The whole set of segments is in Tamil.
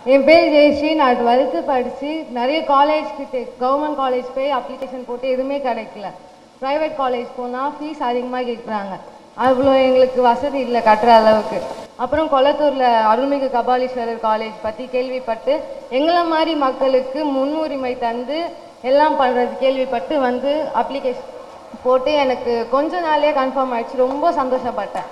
என் பேர் ஜெயஸ்ரீ நான் டுவெல்த்து படித்து நிறைய காலேஜ் கிட்ட கவர்மெண்ட் காலேஜ் போய் அப்ளிகேஷன் போட்டு எதுவுமே கிடைக்கல ப்ரைவேட் காலேஜ் போனால் ஃபீஸ் அதிகமாக கேட்குறாங்க அவ்வளோ எங்களுக்கு வசதி இல்லை கட்டுற அளவுக்கு அப்புறம் கொளத்தூரில் அருள்மிகு கபாலீஸ்வரர் காலேஜ் பற்றி கேள்விப்பட்டு எங்களை மாதிரி மக்களுக்கு முன்னுரிமை தந்து எல்லாம் பண்ணுறது கேள்விப்பட்டு வந்து அப்ளிகேஷன் போட்டு எனக்கு கொஞ்ச நாளே கன்ஃபார்ம் ஆயிடுச்சு ரொம்ப சந்தோஷப்பட்டேன்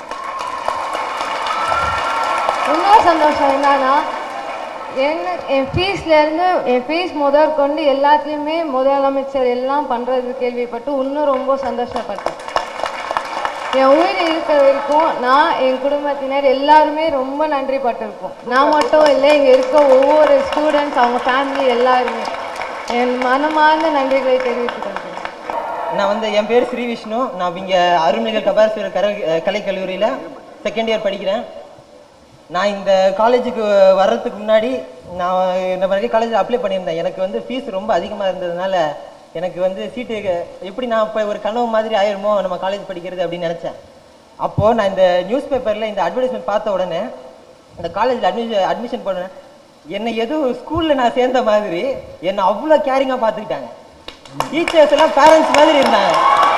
இன்னொரு சந்தோஷம் என்னன்னா என்ன என் ஃபீஸ்லேருந்து என் ஃபீஸ் முதல் கொண்டு எல்லாத்தையுமே முதலமைச்சர் எல்லாம் பண்ணுறது கேள்விப்பட்டு இன்னும் ரொம்ப சந்தோஷப்பட்டேன் என் உயிர் இருக்கிற வரைக்கும் நான் என் குடும்பத்தினர் எல்லாருமே ரொம்ப நன்றி பட்டிருக்கோம் நான் மட்டும் இல்லை இங்கே இருக்க ஒவ்வொரு ஸ்டூடெண்ட்ஸ் அவங்க ஃபேமிலி எல்லாருமே என் மனமார்ந்த நன்றிகளை தெரிவித்துக் கொள்கிறேன் நான் வந்து என் பேர் ஸ்ரீ விஷ்ணு நான் இங்கே அருள்மிகு கபாலீஸ்வரர் கலை கலைக்கல்லூரியில் செகண்ட் இயர் படிக்கிறேன் நான் இந்த காலேஜுக்கு வர்றதுக்கு முன்னாடி நான் இந்த மாதிரி காலேஜில் அப்ளை பண்ணியிருந்தேன் எனக்கு வந்து ஃபீஸ் ரொம்ப அதிகமாக இருந்ததுனால எனக்கு வந்து சீட்டு எப்படி நான் இப்போ ஒரு கனவு மாதிரி ஆயிருமோ நம்ம காலேஜ் படிக்கிறது அப்படின்னு நினச்சேன் அப்போது நான் இந்த நியூஸ் பேப்பரில் இந்த அட்வர்டைஸ்மெண்ட் பார்த்த உடனே இந்த காலேஜில் அட்மிஷன் அட்மிஷன் பண்ணேன் என்னை ஏதோ ஸ்கூலில் நான் சேர்ந்த மாதிரி என்னை அவ்வளோ கேரிங்காக பார்த்துக்கிட்டாங்க டீச்சர்ஸ் எல்லாம் பேரண்ட்ஸ் மாதிரி இருந்தாங்க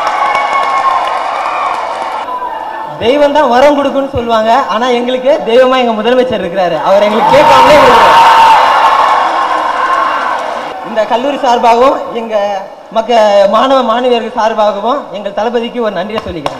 தெய்வம் தான் வரம் கொடுக்குன்னு சொல்லுவாங்க ஆனா எங்களுக்கு தெய்வமா எங்க முதலமைச்சர் இருக்கிறாரு அவர் எங்களுக்கு கேட்காமலே கொடுக்குறாரு. இந்த கல்லூரி சார்பாகவும் எங்க மக்க மாணவ மாணவியர்கள் சார்பாகவும் எங்கள் தளபதிக்கு ஒரு நன்றியை சொல்லிக்கிறேன்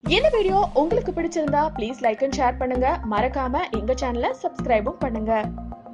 இந்த வீடியோ உங்களுக்கு பிடிச்சிருந்தா ப்ளீஸ் லைக் அண்ட் ஷேர் பண்ணுங்க மறக்காம எங்க சேனலை சப்ஸ்கிரைபும் பண்ணுங்க